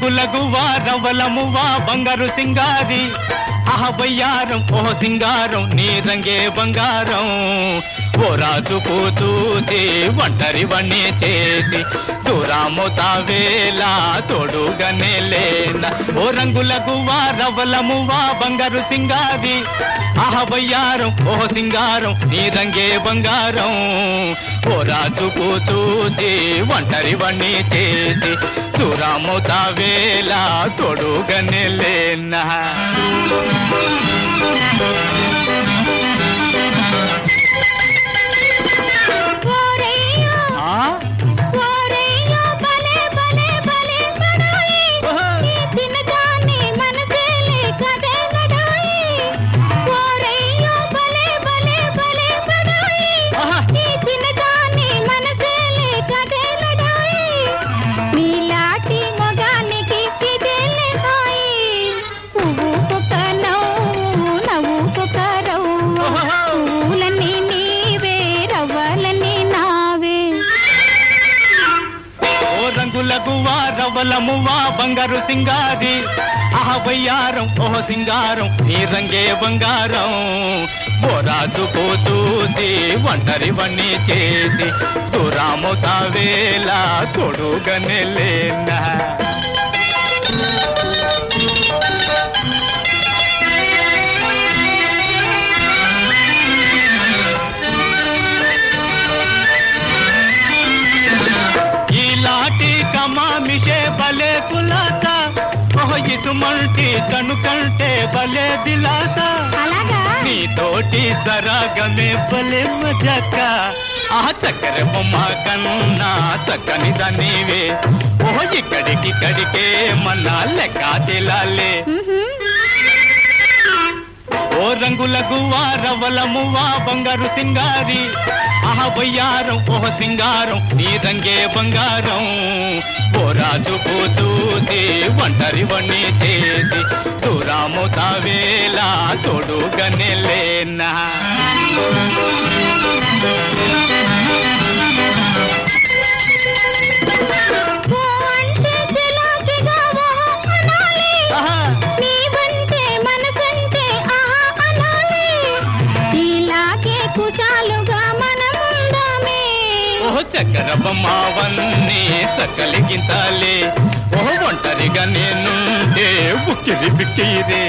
రంగుల గువ్వా రవ్వల మువ్వా బంగారు సింగారి ఆహ బయ్యారం ఓ సింగారం నీ రంగే బంగారం ఓ రాజు కూతూసి ఒంటరి వన్నీ చేసి దూరాము తావేలా తోడుగానే లేనా ఓ రంగుల గువ్వా రవ్వల మువ్వా బంగారు సింగారి ఆహ బయ్యారం ఓ సింగారం నీ రంగే బంగారం ఓ రాజు కూతూసి ఒంటరి వన్నీ చేసి దూరాము తావేలా తోడుగానే లేనా ఓరయ్యో ఆ? ఓరయ్యో భలే భలే భలే బడాయి ఓహో. ఈ చిన్నదాన్ని మనసేలే కదే గడాయి ఓరయ్యో భలే భలే భలే బడాయి ఆహా. ఈ చిన్నదాన్ని మనసేలే కదే గడాయి నీలాటి మొగానికి ఇదేలే హాయి పువ్వుకొక నవ్వు నవ్వుకొక రవ్వ ఓహో. పూలన్నీ నీవే రవ్వలన్నీ నావే ఓ రంగుల గువ్వా రవ్వల మువ్వా బంగారు సింగారి ఆహ బయ్యారం ఓ సింగారం నీ రంగే బంగారం ఓ రాజు చూసి ఒంటరి వన్నీ చేసి సురాము తావేలా తొడుగనే లేనా ఈలాటి కమామిషే బలే కులాస ఓహ్ ఇసుమంటి కనుకంటే బలే దిలాస అలాగా నీతోటి సరాగమే బలే మజక ఆ చక్కెర బొమ్మ కన్నా చక్కని దానివే ఓహ్ ఇక్కడికిక్కడికే మన లెక్క తెలాలే మ్మ్హ్మ్. ఓ రంగుల గువ్వా రవ్వల మువ్వా బంగారు సింగారి ఆహ బయ్యారం ఓహ సింగారం నీ రంగే బంగారం ఓ రాజు కూతూసి ఒంటరి వన్నీ చేసి దూరాము తావేలా తోడుగనే లేనా ఓ అంటే చిలాకిగా ఓహో అనాలి. ఆహా, నీవంటే మనసంటే ఆహా అనాలి. ఇలాగే కుశాలుగా మనముందామే. ఓహ చక్కెర బొమ్మవన్నీ సకలిగించాలే ఓహ ఒంటరిగా నేనుంటే బుక్కిరి బిక్కిరే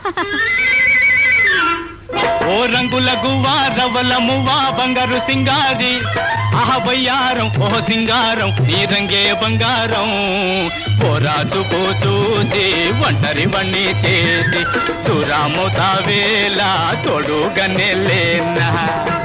ఓ రంగుల గువ్వా రవ్వల మువ్వా బంగారు సింగారి ఆహ బయ్యారం ఓ సింగారం నీ రంగే బంగారం ఓ రాజు చూసి ఒంటరి వన్నీ చేసి సురాము తావేలా తోడుగనే లేనా